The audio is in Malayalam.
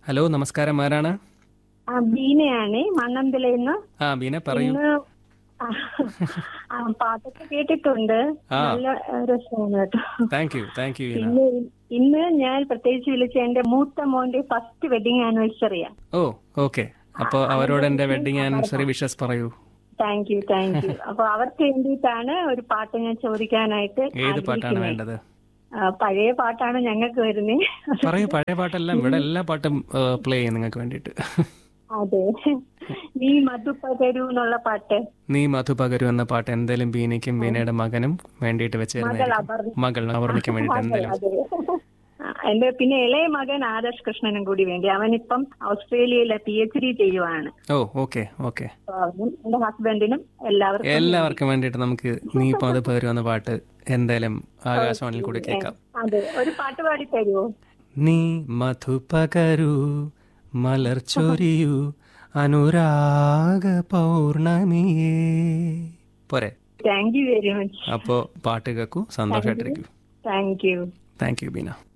ഹലോ നമസ്കാരം ആരാണ് ആ, ബീനയാണ് മണ്ണന്തിലയിന്ന് ആ ബീന പറയൂ ഇന്ന് ആ, ആ, പാട്ടൊക്കെ കേട്ടിട്ടുണ്ട് ആ. നല്ല ആ, രസമാണ് കേട്ടോ thank you thank you Beena പിന്നെ ഇന്ന് ഞാൻ പ്രത്യേകിച്ച് വിളിച്ച എന്റെ മൂത്ത മോന്റെ ഫസ്റ്റ് വെഡിങ് ആനിവേഴ്സറിയാ ഓ ഓക്കെ അപ്പോൾ അവരോട് എൻ്റെ വെഡിങ് ആനിവേഴ്സറി വിഷസ് പറയൂ താങ്ക് യു താങ്ക് യു അപ്പൊ അവർക്ക് വേണ്ടിയിട്ടാണ് ഒരു പാട്ട് ഞാൻ ചോദിക്കാനായിട്ട് ഏത് പാട്ടാണ് ആഗ്രഹിക്കുന്നത്. വേണ്ടത് ആ, പഴയ പാട്ടാണ് ഞങ്ങൾക്ക് വരുന്നത് പറയൂ പഴയ പാട്ടെല്ലാം ഇവിടെ എല്ലാ പാട്ടും പ്ലേ ചെയ്യും നിങ്ങൾക്ക് വേണ്ടിയിട്ട് അതെ നീ മധു പകരൂ എന്നുള്ള പാട്ട് നീ മധു പകരു എന്ന പാട്ട് എന്തായാലും ബീനയ്ക്കും ബീനയുടെ മകനും വേണ്ടിയിട്ട് വെച്ച് മകൾ തരുന്നതായിരിക്കും അപർണ മകൾ അവർണിക്കും വേണ്ടിയിട്ട് എന്തായാലും അതെ ആ, എന്റെ പിന്നെ ഇളയ മകൻ ആദർശ് കൃഷ്ണനും കൂടി വേണ്ടി അവനിപ്പം ഓസ്ട്രേലിയയിലെ പി എച്ച് ഡി ചെയ്യുവാണ് ഓ ഓക്കെ ഓക്കെ അപ്പൊ അവനും എന്റെ ഹസ്ബൻഡിനും എല്ലാവർക്കും എല്ലാവർക്കും വേണ്ടിയിട്ട് നമുക്ക് നീ മധു പകരു എന്ന പാട്ട് എന്തായാലും ആകാശവാണിയിൽ കൂടി കേൾക്കാം അതെ ഒരു പാട്ട് പാടി തരുമോ നീ മധു പകരൂ മലർ ചൊരിയൂ അനുരാഗ പൗർണമിയേ പോരെ താങ്ക് യു വെരി മച്ച് അപ്പോൾ പാട്ട് കേൾക്കൂ സന്തോഷമായിട്ടിരിക്കൂ thank you thank you Beena